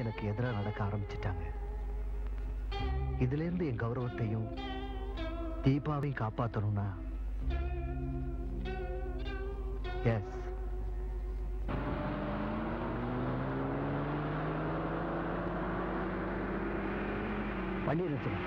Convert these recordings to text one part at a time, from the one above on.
எனக்கு எதிராக நடக்க ஆரம்பிச்சிட்டாங்க இதுல இருந்து என் கௌரவத்தையும் தீபாவையும் காப்பாத்தணும்னா எஸ் வண்டி நிறுத்தணும்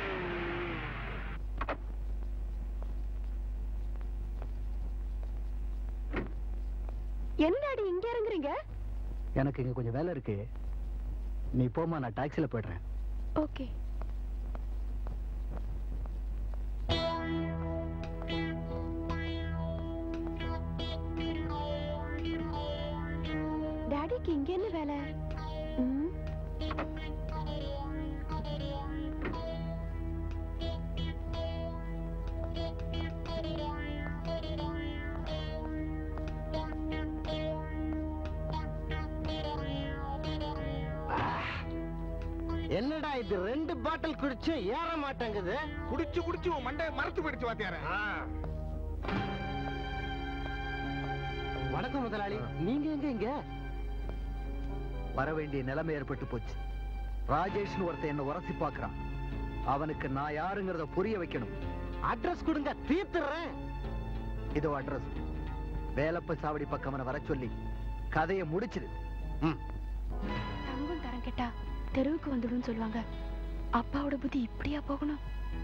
என்னடி இங்க இறங்குறீங்க எனக்கு இங்க கொஞ்சம் வேலை இருக்கு நீ போமா நான் டாக்ஸில போயிடுறேன் ஓகே டாடிக்கு இங்க என்ன வேலை ம், என்னடா இது ரெண்டு பாட்டில் குடிச்சு ஏற மாட்டேங்குது குடிச்சு குடிச்சு உன் மண்டை மரத்து போயிடுச்சு வாத்தியார வணக்கம் முதலாளி நீங்க எங்க இங்க வர வேண்டிய நிலைமை ஏற்பட்டு போச்சு ராஜேஷ்னு ஒருத்தன் என்ன உரசி பார்க்கறான் அவனுக்கு நான் யாருங்கிறத புரிய வைக்கணும் அட்ரஸ் கொடுங்க தீர்த்துறேன் இதோ அட்ரஸ் வேலப்ப சாவடி பக்கம் அவனை வர சொல்லி கதையை முடிச்சிடு ம் தங்கம் தரம் கேட்டா தெருவுக்கு வந்துடும் சொல்லுவாங்க அப்பாவோட புத்தி இப்படியா போகணும்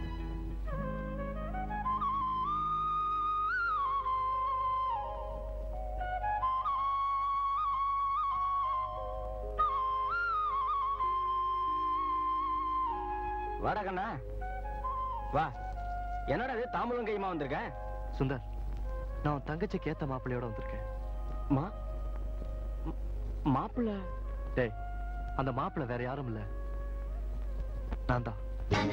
வாடா கண்ணா வா என்னடா இது தாம்பூலம் கைமா வந்திருக்க சுந்தர் நான் உன் தங்கச்சிக்கு ஏத்த மாப்பிள்ளையோட வந்திருக்கேன் மா மாப்பிள்ள டேய் அந்த மாப்பிள்ளை வேற யாரும் இல்ல நான் தான்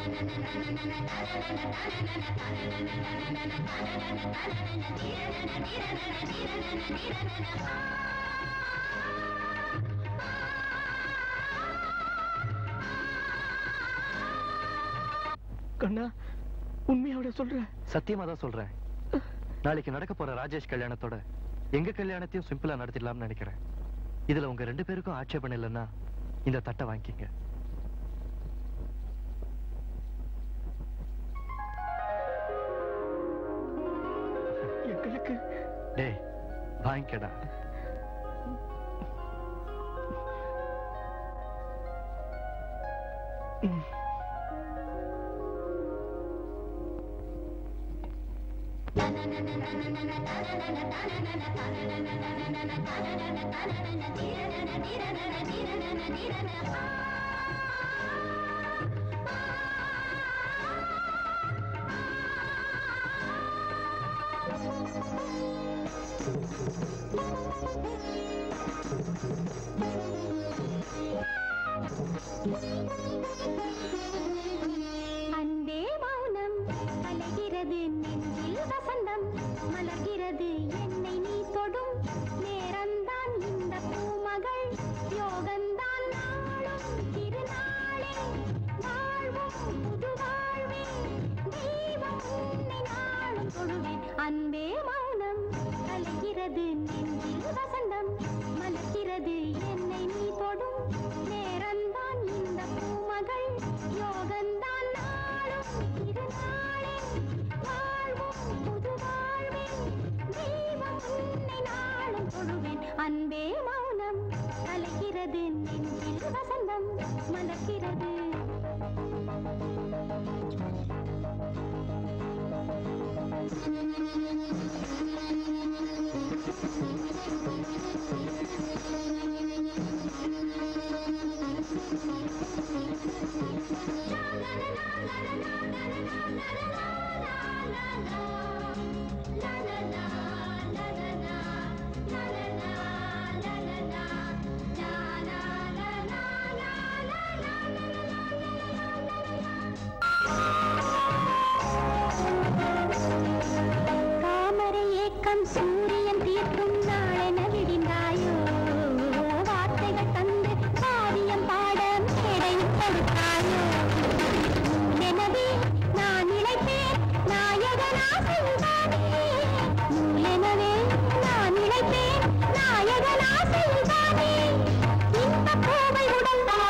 கண்ணா உண்மையோட சொல்ற சத்தியமா தான் சொல்றேன் நாளைக்கு நடக்க போற ராஜேஷ் கல்யாணத்தோட எங்க கல்யாணத்தையும் சிம்பிளா நடத்திடலாம்னு நினைக்கிறேன் இதுல உங்க ரெண்டு பேருக்கும் ஆட்சேபம் இல்லைன்னா இந்த தட்டை வாங்கிக்கங்க எங்களுக்கு டேய் வாங்கிக்கடா அன்பே மௌனம் அலைகிறது நெஞ்சில் வசந்தம் மலர்கிறது என்னை நீ தொடும் நேரம்தான் இந்த பூமகள் யோகந்தான் நாளும் திருநாளே வாழ்வும் புது வாழ்வே தெய்வம் உன்னை நாளும் தொழுவேன் அன்பே மௌனம் அலைகிறது நெஞ்சில் வசந்தம் மலர்கிறது என்னை நீ தொடும் நேரம்தான் இந்த பூமகள் யோகந்தான் நாளும் திருநாளே வாழ்வும் புது வாழ்வே தெய்வம் உன்னை நாளும் தொழுவேன் அன்பே மௌனம் கலைகிறது நெஞ்சில் வசந்தம் மலர்கிறது தாமரை ஏக்கம் சூரியன் தீர்க்கும் நாளென விடிந்தாயோ வார்த்தைகள் தந்து காவியம் பாட மேடை கொடுத்தாயோ எனவே நான் இழைப்பேன் நாயகனா செய்தானே எனவே நான் இழைப்பேன் நாயகனா செய்தானே இந்த பூவை உடல்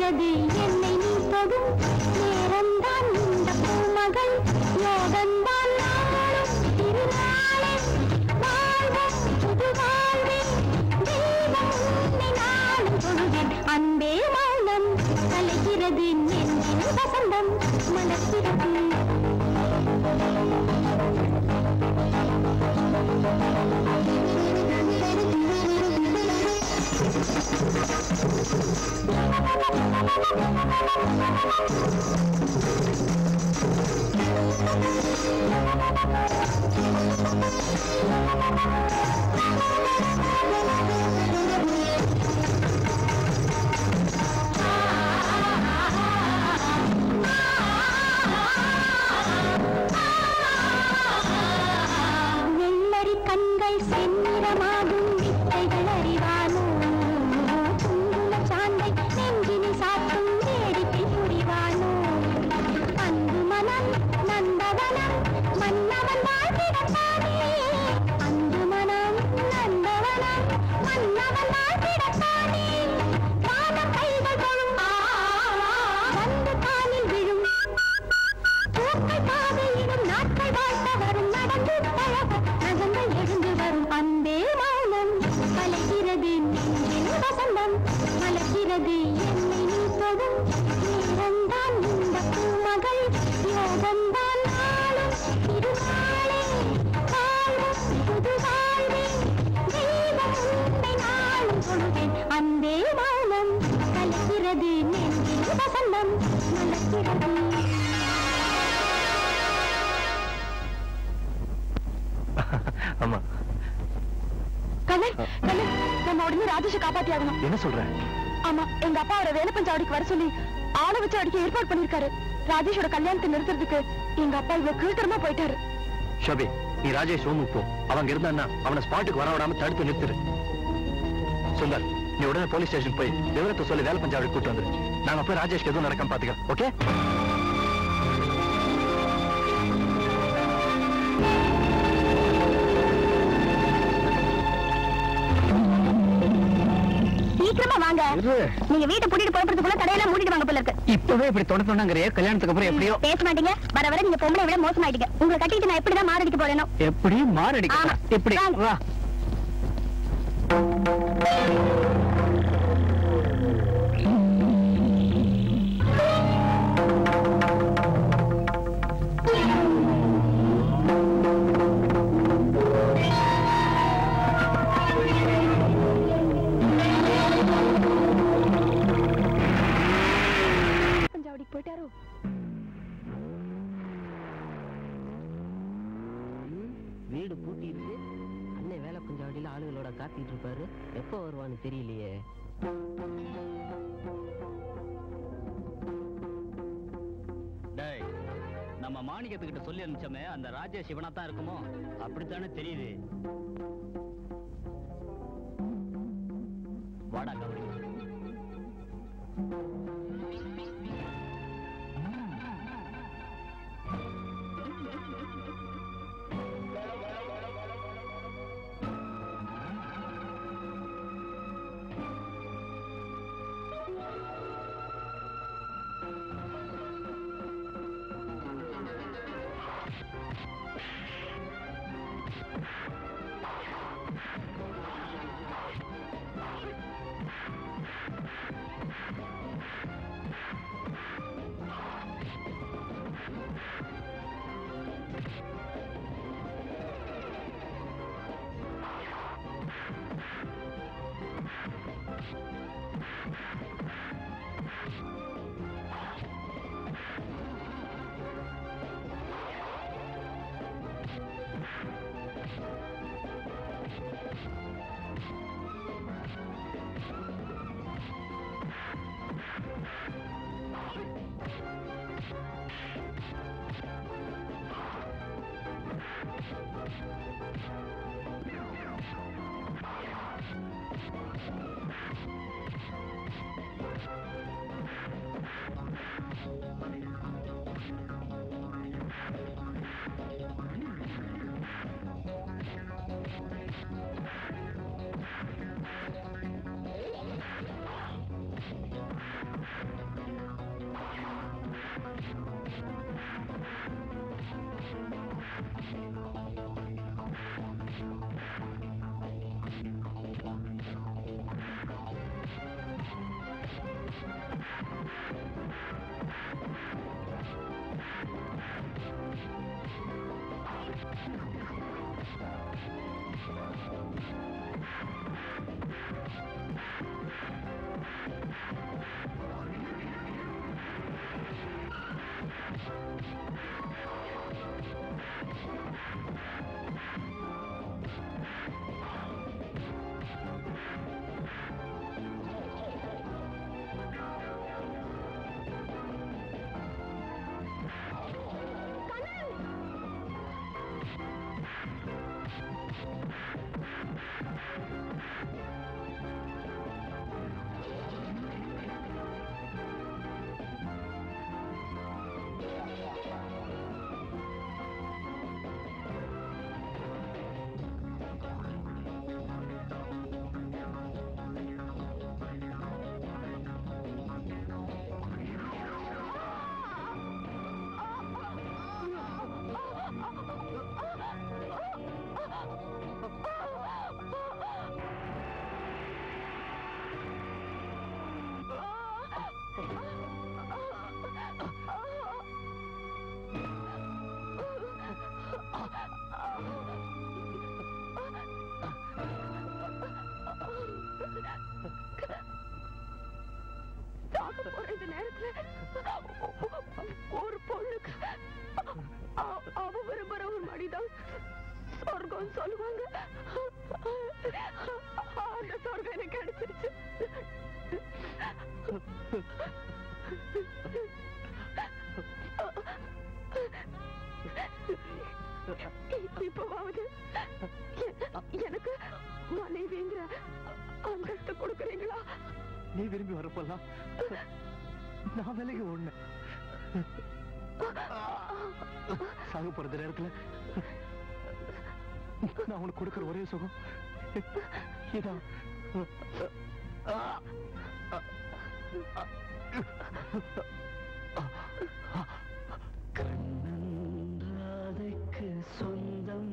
கலைகிறது என்னை நீ தொடும் நேரம்தான் இந்த பூமகள் யோகந்தான் நாளும் திருநாளே வாழ்வோம் புது வாழ்வே தெய்வம் உன்னை நாளும் தொழுவேன் அன்பே மௌனம் கலைகிறது நெஞ்சின் வசந்தம் மலர்கிறது வெள்ளரி கண்கள் செந்நிறமாகும் வித்தைகள் அறிவானோ குங்கும சாந்தை நெஞ்சினில் சாத்தும் வேடிக்கை புரிவானோ அன்பு மனம் நந்தவனம் மன்னவன் வாழ்விடத்தானே அன்பு மனம் நந்தவனம் மன்னவன் வாழ்விடத்தானே வானம் கைகள் தொழும் வந்து காலில் விழும் பூக்கள் பாதையிடும் நாட்கள் வாழ்த்த வரும் நடந்து பழக நகங்கள் எழுந்து வரும் அன்பே மௌனம் கலைகிறது நெஞ்சின் வசந்தம் மலர்கிறது என்னை நீ தொடும் நேரம்தான் இந்த பூமகள் யோகம்தான் நாளும் திருநாளே வாழ்வும் புது வாழ்வே தெய்வம் உன்னை நாளும் தொழுவேன் அன்பே மௌனம் கலைகிறது நெஞ்சின் வசந்தம் மலர்கிறது ஆமா கண்ணன் கண்ணன் நம்ம உடனே ராஜேஷை காப்பாத்தி ஆகணும் என்ன சொல்ற ஆமா எங்க அப்பா அவரை வேலைப்பஞ்ச அடிக்கு வர சொல்லி ஆளை வச்சு அடிக்க ஏற்பாடு பண்ணிருக்காரு ராஜேஷோட கல்யாணத்தை நிறுத்துறதுக்கு எங்க அப்பா இவ்வளவு கீழ்த்தரமா போயிட்டாரு ஷோபி நீ ராஜேஷ் ரூமுக்கு போ அவங்க இருந்தான்னா அவனை ஸ்பாட்டுக்கு வர விடாம தடுத்து நிறுத்துரு சுந்தர் நீ உடனே போலீஸ் ஸ்டேஷன் போய் விவரத்தை சொல்லி வேலை பஞ்சாவடி கூட்டு வந்துரு நாங்க போய் ராஜேஷ்க்கு எதுவும் நடக்காம பாத்துக்கிறோம் ஓகே சீக்கிரமா வாங்க நீங்க வீட்டை பூட்டிட்டு போறதுக்குள்ள கடையெல்லாம் மூடிட்டு வாங்க போல இருக்கு இப்பவே இப்படி தொடர்ந்துங்கிறிய கல்யாணத்துக்கு அப்புறம் எப்படியோ பேச மாட்டீங்க வர வர நீங்க பொம்பளை விட மோசமாயிட்டீங்க உங்களை கட்டிட்டு நான் எப்படிதான் மாரடிக்க போறேனோ எப்படி மாரடிக்க ஆமா. எப்படி வாங்க. வா பஞ்சாவடிக்கு போயிட்டாரோ வீடு பூட்டி இருக்கு அண்ணன் வேலை பஞ்சாவடியில ஆளுகளோட காத்திட்டு இருப்பாரு எப்போ வருவான்னு தெரியலையே டேய் நம்ம மாணிக்கத்துக்கிட்ட சொல்லி அனுப்பிச்சோமே அந்த ராஜேஷ் இவனா தான் இருக்குமோ அப்படித்தானே தெரியுது வாடா கபடி சொர்க்கம் சொல்லுவாங்க அந்த சொர்க்கம் எனக்கு கிடைச்சிருச்சு இப்பவாவது எ- எனக்கு மனைவிங்கிற அந்தஸ்து கொடுக்குறீங்களா நீ விரும்பி வரப்பெல்லாம் நான் விலகி ஓடினேன் சாக போறது நேரத்துல நான் உனக்கு கொடுக்கிற ஒரே சுகம் இதான் கண்ணன்றாதைக்கு சொந்தம்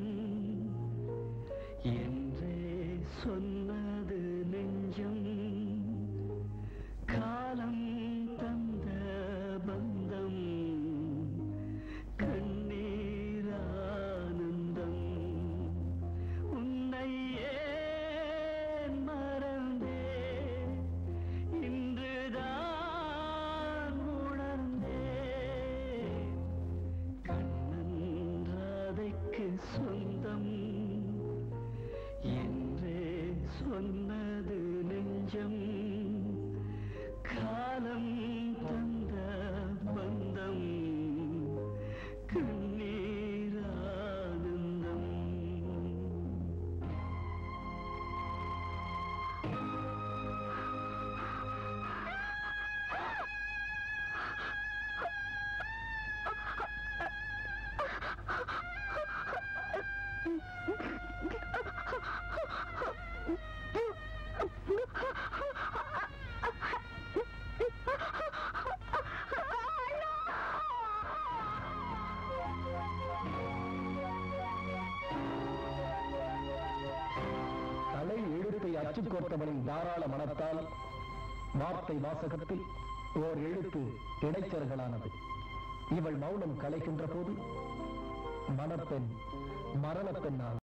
என்றே சொன்னது நெஞ்சம் காலம் தந்த பந்தம் கண்ணீரானந்தம் உன்னை ஏன் மறந்தே இன்றுதான் உணர்ந்தேன் கண்ணன் ராதைக்கு சொந்தம் என்றே சொன்னது நெஞ்சம் காலம் தந்த பந்தம் கண்ணீரானந்தம் கலை எழுத்தை அச்சுக் கோர்த்தவனின் தாராள மனத்தால் வார்த்தை வாசகத்தில் ஓர் எழுத்து இடைச்சல்களானது இவள் மௌனம் கலைக்கின்ற போது மணப்பெண் மரணப்பெண்ணாக